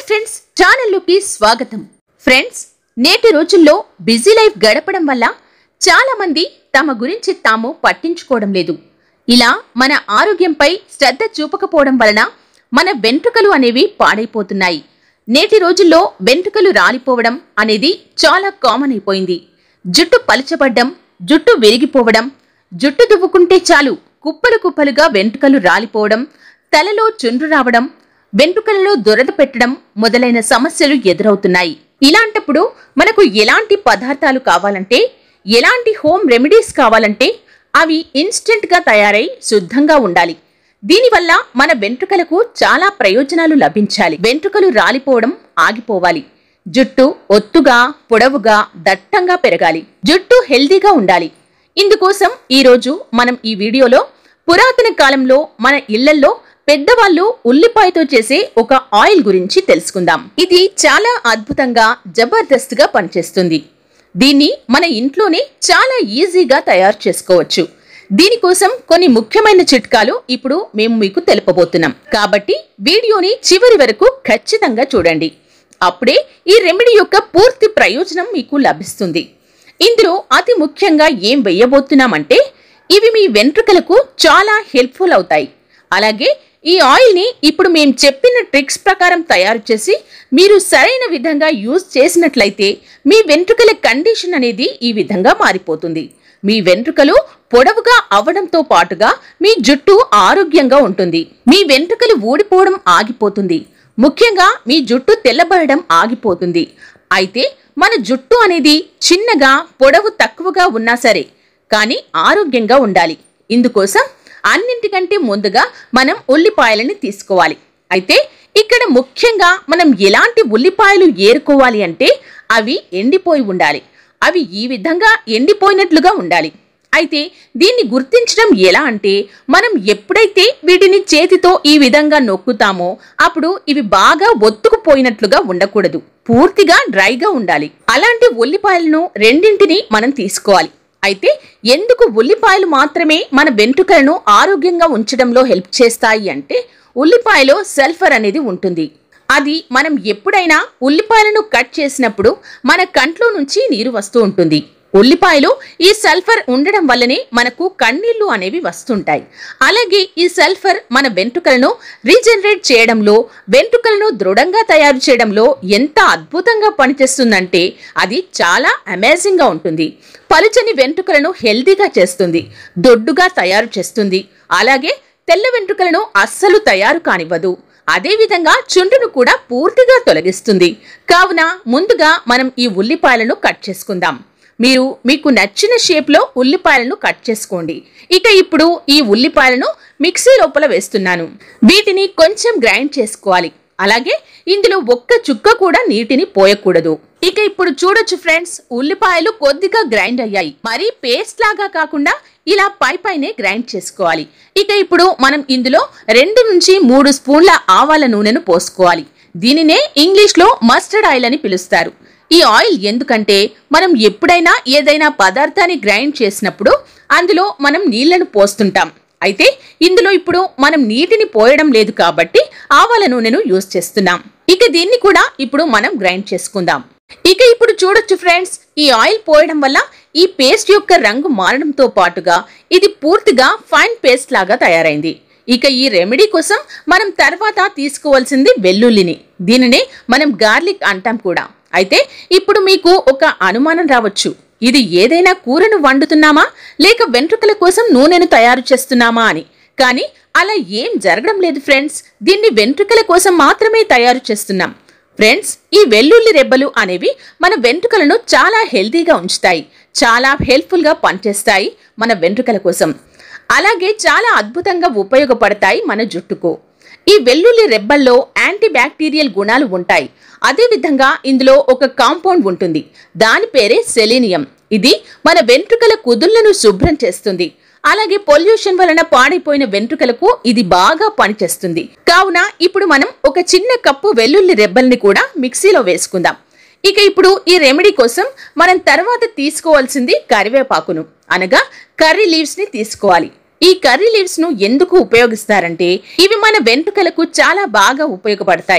friends ఛానల్లోకి స్వాగతం friends నేటి రోజుల్లో బిజీ లైఫ్ గడపడం వల్ల చాలా మంది తమ గురించి తాము పట్టించుకోవడం లేదు ఇలా మన ఆరోగ్యంపై శ్రద్ధ చూపకపోవడం వలన మన వెంట్రుకలు అనేవి పాడైపోతున్నాయి నేటి రోజుల్లో వెంట్రుకలు రాలిపోవడం అనేది చాలా కామన్ అయిపోయింది జుట్టు పలచబడ్డం జుట్టు విరిగిపోవడం జుట్టు దువ్వుకుంటే చాలు కుప్పలు కుప్పలుగా వెంట్రుకలు రాలిపోవడం తలలో చుండ్రు రావడం వెంట్రుకలలో దురద పెట్టడం మొదలైన సమస్యలు ఎదురవుతున్నాయి ఇలాంటప్పుడు మనకు ఎలాంటి పదార్థాలు కావాలంటే ఎలాంటి హోమ్ రెమెడీస్ కావాలంటే అవి ఇన్స్టెంట్ గా తయారై శుద్ధంగా ఉండాలి దీనివల్ల మన వెంట్రుకలకు చాలా ప్రయోజనాలు లభించాలి వెంట్రుకలు రాలిపోవడం ఆగిపోవాలి జుట్టు ఒత్తుగా పొడవుగా దట్టంగా పెరగాలి జుట్టు హెల్దీగా ఉండాలి ఇందుకోసం ఈరోజు మనం ఈ వీడియోలో పురాతన కాలంలో మన ఇళ్లల్లో పెద్దవాళ్ళు ఉల్లిపాయతో చేసే ఒక ఆయిల్ గురించి తెలుసుకుందాం ఇది చాలా అద్భుతంగా జబర్దస్త్గా పనిచేస్తుంది దీన్ని మన ఇంట్లోనే చాలా ఈజీగా తయారు చేసుకోవచ్చు దీనికోసం కొన్ని ముఖ్యమైన చిట్కాలు ఇప్పుడు మేము మీకు తెలుపబోతున్నాం కాబట్టి వీడియోని చివరి వరకు ఖచ్చితంగా చూడండి అప్పుడే ఈ రెమెడీ యొక్క పూర్తి ప్రయోజనం మీకు లభిస్తుంది ఇందులో అతి ముఖ్యంగా ఏం వెయ్యబోతున్నామంటే ఇవి మీ వెంట్రుకలకు చాలా హెల్ప్ఫుల్ అవుతాయి అలాగే ఈ ఆయిల్ని ఇప్పుడు మేము చెప్పిన ట్రిక్స్ ప్రకారం తయారు చేసి మీరు సరైన విధంగా యూజ్ చేసినట్లయితే మీ వెంట్రుకల కండిషన్ అనేది ఈ విధంగా మారిపోతుంది మీ వెంట్రుకలు పొడవుగా అవడంతో పాటుగా మీ జుట్టు ఆరోగ్యంగా ఉంటుంది మీ వెంట్రుకలు ఊడిపోవడం ఆగిపోతుంది ముఖ్యంగా మీ జుట్టు తెల్లబడడం ఆగిపోతుంది అయితే మన జుట్టు అనేది చిన్నగా పొడవు తక్కువగా ఉన్నా సరే కానీ ఆరోగ్యంగా ఉండాలి ఇందుకోసం అన్నింటికంటే ముందుగా మనం ఉల్లిపాయలని తీసుకోవాలి అయితే ఇక్కడ ముఖ్యంగా మనం ఎలాంటి ఉల్లిపాయలు ఏరుకోవాలి అంటే అవి ఎండిపోయి ఉండాలి అవి ఈ విధంగా ఎండిపోయినట్లుగా ఉండాలి అయితే దీన్ని గుర్తించడం ఎలా అంటే మనం ఎప్పుడైతే వీటిని చేతితో ఈ విధంగా నొక్కుతామో అప్పుడు ఇవి బాగా ఒత్తుకుపోయినట్లుగా ఉండకూడదు పూర్తిగా డ్రైగా ఉండాలి అలాంటి ఉల్లిపాయలను రెండింటిని మనం తీసుకోవాలి అయితే ఎందుకు ఉల్లిపాయలు మాత్రమే మన వెంట్రుకలను ఆరోగ్యంగా ఉంచడంలో హెల్ప్ చేస్తాయి అంటే ఉల్లిపాయలో సల్ఫర్ అనేది ఉంటుంది అది మనం ఎప్పుడైనా ఉల్లిపాయలను కట్ చేసినప్పుడు మన కంట్లో నుంచి నీరు వస్తూ ఉంటుంది ఉల్లిపాయలో ఈ సల్ఫర్ ఉండడం వల్లనే మనకు కన్నీళ్లు అనేవి వస్తుంటాయి అలాగే ఈ సల్ఫర్ మన వెంట్రుకలను రీజనరేట్ చేయడంలో వెంట్రుకలను దృఢంగా తయారు చేయడంలో ఎంత అద్భుతంగా పనిచేస్తుందంటే అది చాలా అమేజింగ్ గా ఉంటుంది పలుచని వెంట్రుకలను హెల్దీగా చేస్తుంది దొడ్డుగా తయారు చేస్తుంది అలాగే తెల్ల వెంట్రుకలను అస్సలు తయారు కానివ్వదు అదేవిధంగా చుండును కూడా పూర్తిగా తొలగిస్తుంది కావున ముందుగా మనం ఈ ఉల్లిపాయలను కట్ చేసుకుందాం మీరు మీకు నచ్చిన షేప్లో ఉల్లిపాయలను కట్ చేసుకోండి ఇక ఇప్పుడు ఈ ఉల్లిపాయలను మిక్సీ లోపల వేస్తున్నాను వీటిని కొంచెం గ్రైండ్ చేసుకోవాలి అలాగే ఇందులో ఒక్క చుక్క కూడా నీటిని పోయకూడదు ఇక ఇప్పుడు చూడొచ్చు ఫ్రెండ్స్ ఉల్లిపాయలు కొద్దిగా గ్రైండ్ అయ్యాయి మరి పేస్ట్ లాగా కాకుండా ఇలా పై పైనే గ్రైండ్ చేసుకోవాలి ఇక ఇప్పుడు మనం ఇందులో రెండు నుంచి మూడు స్పూన్ల ఆవాల నూనెను పోసుకోవాలి దీనినే ఇంగ్లీష్లో మస్టర్డ్ ఆయిల్ అని పిలుస్తారు ఈ ఆయిల్ ఎందుకంటే మనం ఎప్పుడైనా ఏదైనా పదార్థాన్ని గ్రైండ్ చేసినప్పుడు అందులో మనం నీళ్లను పోస్తుంటాం అయితే ఇందులో ఇప్పుడు మనం నీటిని పోయడం లేదు కాబట్టి ఆవాల నూనెను యూజ్ చేస్తున్నాం ఇక దీన్ని కూడా ఇప్పుడు మనం గ్రైండ్ చేసుకుందాం ఇక ఇప్పుడు చూడొచ్చు ఫ్రెండ్స్ ఈ ఆయిల్ పోయడం వల్ల ఈ పేస్ట్ యొక్క రంగు మారడంతో పాటుగా ఇది పూర్తిగా ఫైన్ పేస్ట్ లాగా తయారైంది ఇక ఈ రెమెడీ కోసం మనం తర్వాత తీసుకోవాల్సింది వెల్లుల్లిని దీనినే మనం గార్లిక్ అంటాం కూడా అయితే ఇప్పుడు మీకు ఒక అనుమానం రావచ్చు ఇది ఏదైనా కూరను వండుతున్నామా లేక వెంట్రుకల కోసం నూనెను తయారు చేస్తున్నామా అని కానీ అలా ఏం జరగడం లేదు ఫ్రెండ్స్ దీన్ని వెంట్రుకల కోసం మాత్రమే తయారు చేస్తున్నాం ఫ్రెండ్స్ ఈ వెల్లుల్లి రెబ్బలు అనేవి మన వెంట్రుకలను చాలా హెల్తీగా ఉంచుతాయి చాలా హెల్ప్ఫుల్గా పనిచేస్తాయి మన వెంట్రుకల కోసం అలాగే చాలా అద్భుతంగా ఉపయోగపడతాయి మన జుట్టుకు ఈ వెల్లుల్లి రెబ్బల్లో యాంటీ బ్యాక్టీరియల్ గుణాలు ఉంటాయి అదేవిధంగా ఇందులో ఒక కాంపౌండ్ ఉంటుంది దాని పేరే సెలీనియం ఇది మన వెంట్రుకల కుదుళ్లను శుభ్రం చేస్తుంది అలాగే పొల్యూషన్ వలన పాడైపోయిన వెంట్రుకలకు ఇది బాగా పనిచేస్తుంది కావున ఇప్పుడు మనం ఒక చిన్న కప్పు వెల్లుల్లి రెబ్బల్ని కూడా మిక్సీలో వేసుకుందాం ఇక ఇప్పుడు ఈ రెమెడీ కోసం మనం తర్వాత తీసుకోవాల్సింది కరివేపాకును అనగా కర్రీ లీవ్స్ ని తీసుకోవాలి ఈ కర్రీ లీవ్స్ ను ఎందుకు ఉపయోగిస్తారంటే ఇవి మన వెంట్రుకలకు చాలా బాగా ఉపయోగపడతాయి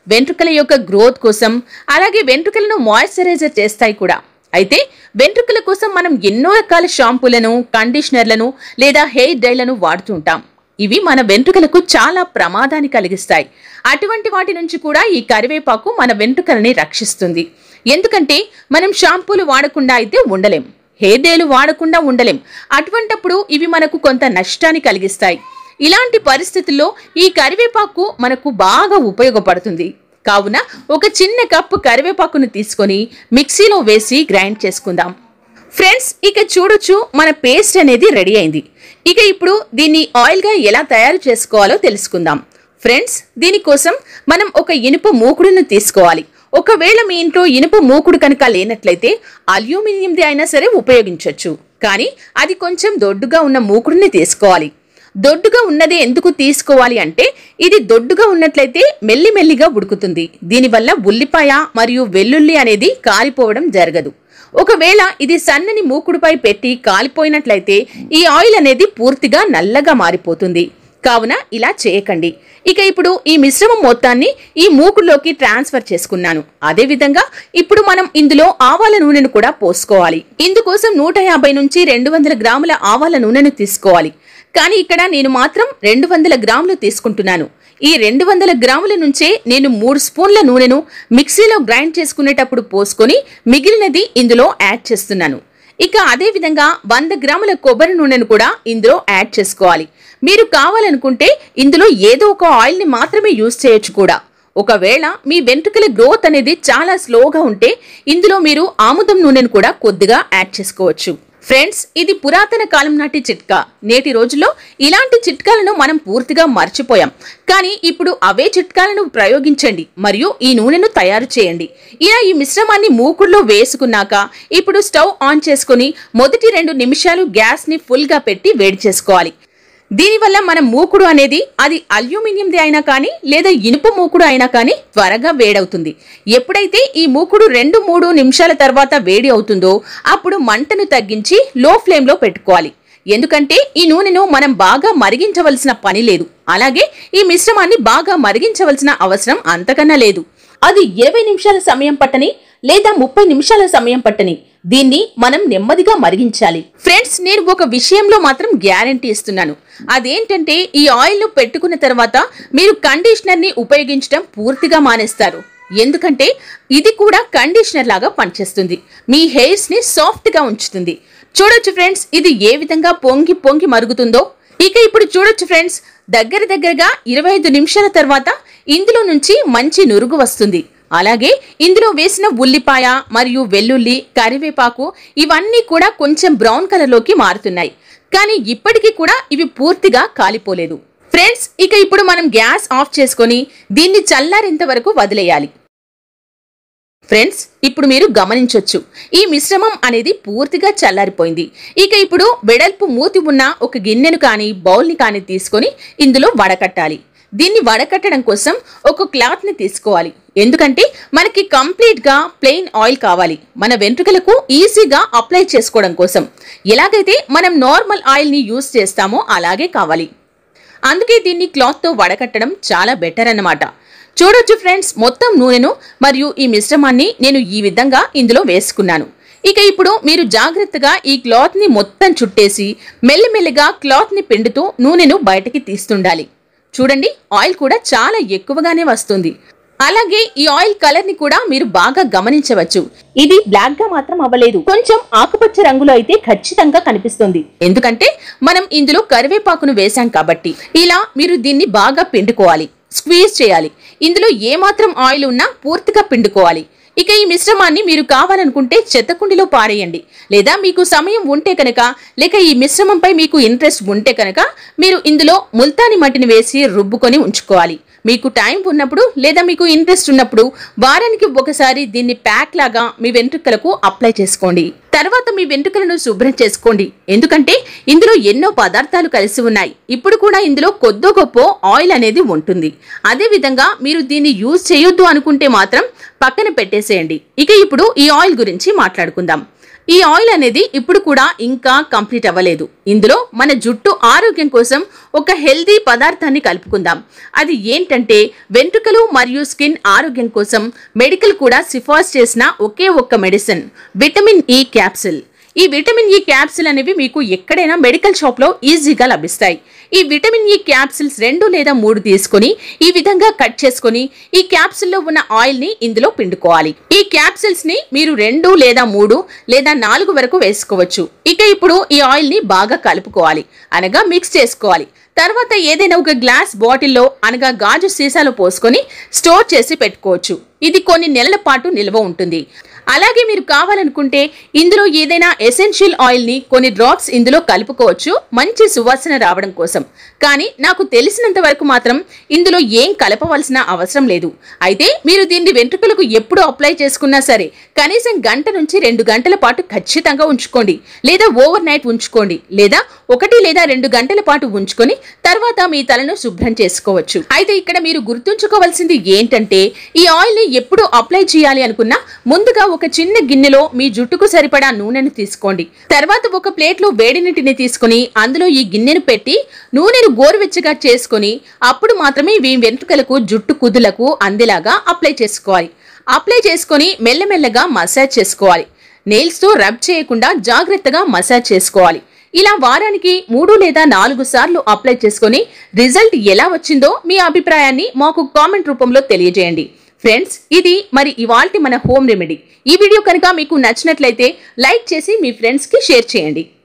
వెంట్రుకల యొక్క గ్రోత్ కోసం అలాగే వెంట్రుకలను మాయిశ్చరైజర్ చేస్తాయి కూడా అయితే వెంట్రుకల కోసం మనం ఎన్నో రకాల షాంపూలను కండిషనర్లను లేదా హెయిర్ డైలను వాడుతుంటాం ఇవి మన వెంట్రుకలకు చాలా ప్రమాదాన్ని కలిగిస్తాయి అటువంటి వాటి నుంచి కూడా ఈ కరివేపాకు మన వెంట్రుకలని రక్షిస్తుంది ఎందుకంటే మనం షాంపూలు వాడకుండా అయితే ఉండలేం హెయిర్ డైలు వాడకుండా ఉండలేం అటువంటప్పుడు ఇవి మనకు కొంత నష్టాన్ని కలిగిస్తాయి ఇలాంటి పరిస్థితుల్లో ఈ కరివేపాకు మనకు బాగా ఉపయోగపడుతుంది కావున ఒక చిన్న కప్పు కరివేపాకును తీసుకొని మిక్సీలో వేసి గ్రైండ్ చేసుకుందాం ఫ్రెండ్స్ ఇక చూడొచ్చు మన పేస్ట్ అనేది రెడీ అయింది ఇక ఇప్పుడు దీన్ని ఆయిల్గా ఎలా తయారు చేసుకోవాలో తెలుసుకుందాం ఫ్రెండ్స్ దీనికోసం మనం ఒక ఇనుప మూకుడును తీసుకోవాలి ఒకవేళ మీ ఇంట్లో ఇనుప మూకుడు కనుక లేనట్లయితే అల్యూమినియంది అయినా సరే ఉపయోగించవచ్చు కానీ అది కొంచెం దొడ్డుగా ఉన్న మూకుడుని తీసుకోవాలి దొడ్డుగా ఉన్నదే ఎందుకు తీసుకోవాలి అంటే ఇది దొడ్డుగా ఉన్నట్లయితే మెల్లిమెల్లిగా ఉడుకుతుంది దీనివల్ల ఉల్లిపాయ మరియు వెల్లుల్లి అనేది కాలిపోవడం జరగదు ఒకవేళ ఇది సన్నని మూకుడుపై పెట్టి కాలిపోయినట్లయితే ఈ ఆయిల్ అనేది పూర్తిగా నల్లగా మారిపోతుంది కావున ఇలా చేయకండి ఇక ఇప్పుడు ఈ మిశ్రమం మొత్తాన్ని ఈ మూకుడులోకి ట్రాన్స్ఫర్ చేసుకున్నాను అదే విధంగా ఇప్పుడు మనం ఇందులో ఆవాల నూనెను కూడా పోసుకోవాలి ఇందుకోసం నూట యాభై నుంచి రెండు వందల గ్రాముల ఆవాల నూనెను తీసుకోవాలి కానీ ఇక్కడ నేను మాత్రం రెండు వందల గ్రాములు తీసుకుంటున్నాను ఈ రెండు వందల గ్రాముల నుంచే నేను మూడు స్పూన్ల నూనెను మిక్సీలో గ్రైండ్ చేసుకునేటప్పుడు పోసుకొని మిగిలినది ఇందులో యాడ్ చేస్తున్నాను ఇక అదే విధంగా వంద గ్రాముల కొబ్బరి నూనెను కూడా ఇందులో యాడ్ చేసుకోవాలి మీరు కావాలనుకుంటే ఇందులో ఏదో ఒక ఆయిల్ని మాత్రమే యూజ్ చేయొచ్చు కూడా ఒకవేళ మీ వెంట్రుకల గ్రోత్ అనేది చాలా స్లోగా ఉంటే ఇందులో మీరు ఆముదం నూనెను కూడా కొద్దిగా యాడ్ చేసుకోవచ్చు ఫ్రెండ్స్ ఇది పురాతన కాలం నాటి చిట్కా నేటి రోజుల్లో ఇలాంటి చిట్కాలను మనం పూర్తిగా మర్చిపోయాం కానీ ఇప్పుడు అవే చిట్కాలను ప్రయోగించండి మరియు ఈ నూనెను తయారు చేయండి ఇలా ఈ మిశ్రమాన్ని మూకుడులో వేసుకున్నాక ఇప్పుడు స్టవ్ ఆన్ చేసుకుని మొదటి రెండు నిమిషాలు గ్యాస్ని ఫుల్గా పెట్టి వేడి చేసుకోవాలి దీనివల్ల మన మూకుడు అనేది అది అల్యూమినియంది అయినా కానీ లేదా ఇనుప మూకుడు అయినా కానీ త్వరగా వేడవుతుంది ఎప్పుడైతే ఈ మూకుడు రెండు మూడు నిమిషాల తర్వాత వేడి అవుతుందో అప్పుడు మంటను తగ్గించి లో ఫ్లేమ్లో పెట్టుకోవాలి ఎందుకంటే ఈ నూనెను మనం బాగా మరిగించవలసిన పని లేదు అలాగే ఈ మిశ్రమాన్ని బాగా మరిగించవలసిన అవసరం అంతకన్నా లేదు అది ఇరవై నిమిషాల సమయం పట్టని లేదా ముప్పై నిమిషాల సమయం పట్టని దీన్ని మనం నెమ్మదిగా మరిగించాలి ఫ్రెండ్స్ నేను ఒక విషయంలో మాత్రం గ్యారంటీ ఇస్తున్నాను అదేంటంటే ఈ ఆయిల్ ను పెట్టుకున్న తర్వాత మీరు కండిషనర్ ని ఉపయోగించడం పూర్తిగా మానేస్తారు ఎందుకంటే ఇది కూడా కండిషనర్ లాగా పనిచేస్తుంది మీ హెయిర్స్ ని సాఫ్ట్ గా ఉంచుతుంది చూడొచ్చు ఫ్రెండ్స్ ఇది ఏ విధంగా పొంగి పొంగి మరుగుతుందో ఇక ఇప్పుడు చూడొచ్చు ఫ్రెండ్స్ దగ్గర దగ్గరగా ఇరవై ఐదు నిమిషాల తర్వాత ఇందులో నుంచి మంచి నురుగు వస్తుంది అలాగే ఇందులో వేసిన ఉల్లిపాయ మరియు వెల్లుల్లి కరివేపాకు ఇవన్నీ కూడా కొంచెం బ్రౌన్ కలర్లోకి మారుతున్నాయి కానీ ఇప్పటికీ కూడా ఇవి పూర్తిగా కాలిపోలేదు ఫ్రెండ్స్ ఇక ఇప్పుడు మనం గ్యాస్ ఆఫ్ చేసుకొని దీన్ని చల్లారేంత వరకు వదిలేయాలి ఫ్రెండ్స్ ఇప్పుడు మీరు గమనించొచ్చు ఈ మిశ్రమం అనేది పూర్తిగా చల్లారిపోయింది ఇక ఇప్పుడు వెడల్పు మూతి ఉన్న ఒక గిన్నెను కానీ బౌల్ని కానీ తీసుకొని ఇందులో వడకట్టాలి దీన్ని వడకట్టడం కోసం ఒక క్లాత్ ని తీసుకోవాలి ఎందుకంటే మనకి కంప్లీట్ గా ప్లెయిన్ ఆయిల్ కావాలి మన వెంట్రుకలకు ఈజీగా అప్లై చేసుకోవడం కోసం ఎలాగైతే మనం నార్మల్ ఆయిల్ ని యూజ్ చేస్తామో అలాగే కావాలి అందుకే దీన్ని క్లాత్తో వడకట్టడం చాలా బెటర్ అన్నమాట చూడొచ్చు ఫ్రెండ్స్ మొత్తం నూనెను మరియు ఈ మిశ్రమాన్ని నేను ఈ విధంగా ఇందులో వేసుకున్నాను ఇక ఇప్పుడు మీరు జాగ్రత్తగా ఈ క్లాత్ని మొత్తం చుట్టేసి మెల్లిమెల్లిగా క్లాత్ని పిండుతూ నూనెను బయటకి తీస్తుండాలి చూడండి ఆయిల్ కూడా చాలా ఎక్కువగానే వస్తుంది అలాగే ఈ ఆయిల్ కలర్ ని కూడా మీరు బాగా గమనించవచ్చు ఇది బ్లాక్ గా మాత్రం అవ్వలేదు కొంచెం ఆకుపచ్చ రంగులో అయితే ఖచ్చితంగా కనిపిస్తుంది ఎందుకంటే మనం ఇందులో కరివేపాకును వేశాం కాబట్టి ఇలా మీరు దీన్ని బాగా పిండుకోవాలి స్క్వీజ్ చేయాలి ఇందులో ఏమాత్రం ఆయిల్ ఉన్నా పూర్తిగా పిండుకోవాలి ఇక ఈ మిశ్రమాన్ని మీరు కావాలనుకుంటే చెత్తకుండిలో పారేయండి లేదా మీకు సమయం ఉంటే కనుక లేక ఈ మిశ్రమంపై మీకు ఇంట్రెస్ట్ ఉంటే కనుక మీరు ఇందులో ముల్తాని మట్టిని వేసి రుబ్బుకొని ఉంచుకోవాలి మీకు టైం ఉన్నప్పుడు లేదా మీకు ఇంట్రెస్ట్ ఉన్నప్పుడు వారానికి ఒకసారి దీన్ని ప్యాక్ లాగా మీ వెంట్రుకలకు అప్లై చేసుకోండి తర్వాత మీ వెంట్రుకలను శుభ్రం చేసుకోండి ఎందుకంటే ఇందులో ఎన్నో పదార్థాలు కలిసి ఉన్నాయి ఇప్పుడు కూడా ఇందులో కొద్దో గొప్ప ఆయిల్ అనేది ఉంటుంది అదే విధంగా మీరు దీన్ని యూజ్ చేయొద్దు అనుకుంటే మాత్రం పక్కన పెట్టేసేయండి ఇక ఇప్పుడు ఈ ఆయిల్ గురించి మాట్లాడుకుందాం ఈ ఆయిల్ అనేది ఇప్పుడు కూడా ఇంకా కంప్లీట్ అవ్వలేదు ఇందులో మన జుట్టు ఆరోగ్యం కోసం ఒక హెల్దీ పదార్థాన్ని కలుపుకుందాం అది ఏంటంటే వెంట్రుకలు మరియు స్కిన్ ఆరోగ్యం కోసం మెడికల్ కూడా సిఫార్సు చేసిన ఒకే ఒక్క మెడిసిన్ విటమిన్ ఈ క్యాప్సిల్ ఈ విటమిన్ ఈ క్యాప్సిల్ అనేవి మీకు ఎక్కడైనా మెడికల్ షాప్లో ఈజీగా లభిస్తాయి ఈ విటమిన్ ఈ క్యాప్సిల్స్ రెండు లేదా మూడు తీసుకొని ఈ విధంగా కట్ చేసుకొని ఈ క్యాప్సిల్లో ఉన్న ఆయిల్ ని ఇందులో పిండుకోవాలి ఈ క్యాప్సిల్స్ ని మీరు రెండు లేదా మూడు లేదా నాలుగు వరకు వేసుకోవచ్చు ఇక ఇప్పుడు ఈ ఆయిల్ ని బాగా కలుపుకోవాలి అనగా మిక్స్ చేసుకోవాలి తర్వాత ఏదైనా ఒక గ్లాస్ బాటిల్లో అనగా గాజు సీసాలో పోసుకొని స్టోర్ చేసి పెట్టుకోవచ్చు ఇది కొన్ని నెలల పాటు నిల్వ ఉంటుంది అలాగే మీరు కావాలనుకుంటే ఇందులో ఏదైనా ఎసెన్షియల్ ఆయిల్ ని కొన్ని డ్రాప్స్ ఇందులో కలుపుకోవచ్చు మంచి సువాసన రావడం కోసం కానీ నాకు తెలిసినంత వరకు మాత్రం ఇందులో ఏం కలపవలసిన అవసరం లేదు అయితే మీరు దీన్ని వెంట్రుకలకు ఎప్పుడు అప్లై చేసుకున్నా సరే కనీసం గంట నుంచి రెండు గంటల పాటు ఖచ్చితంగా ఉంచుకోండి లేదా ఓవర్ నైట్ ఉంచుకోండి లేదా ఒకటి లేదా రెండు గంటల పాటు ఉంచుకొని తర్వాత మీ తలను శుభ్రం చేసుకోవచ్చు అయితే ఇక్కడ మీరు గుర్తుంచుకోవాల్సింది ఏంటంటే ఈ ఆయిల్ ని ఎప్పుడు అప్లై చేయాలి అనుకున్నా ముందుగా ఒక చిన్న గిన్నెలో మీ జుట్టుకు సరిపడా నూనెను తీసుకోండి తర్వాత ఒక ప్లేట్లో వేడి నీటిని తీసుకొని అందులో ఈ గిన్నెను పెట్టి నూనెను గోరువెచ్చగా చేసుకొని అప్పుడు మాత్రమే మీ వెంట్రుకలకు జుట్టు కుదులకు అందేలాగా అప్లై చేసుకోవాలి అప్లై చేసుకొని మెల్లమెల్లగా మసాజ్ చేసుకోవాలి నెయిల్స్ తో రబ్ చేయకుండా జాగ్రత్తగా మసాజ్ చేసుకోవాలి ఇలా వారానికి మూడు లేదా నాలుగు సార్లు అప్లై చేసుకొని రిజల్ట్ ఎలా వచ్చిందో మీ అభిప్రాయాన్ని మాకు కామెంట్ రూపంలో తెలియజేయండి ఫ్రెండ్స్ ఇది మరి ఇవాల్టి మన హోమ్ రెమెడీ ఈ వీడియో కనుక మీకు నచ్చినట్లయితే లైక్ చేసి మీ ఫ్రెండ్స్కి షేర్ చేయండి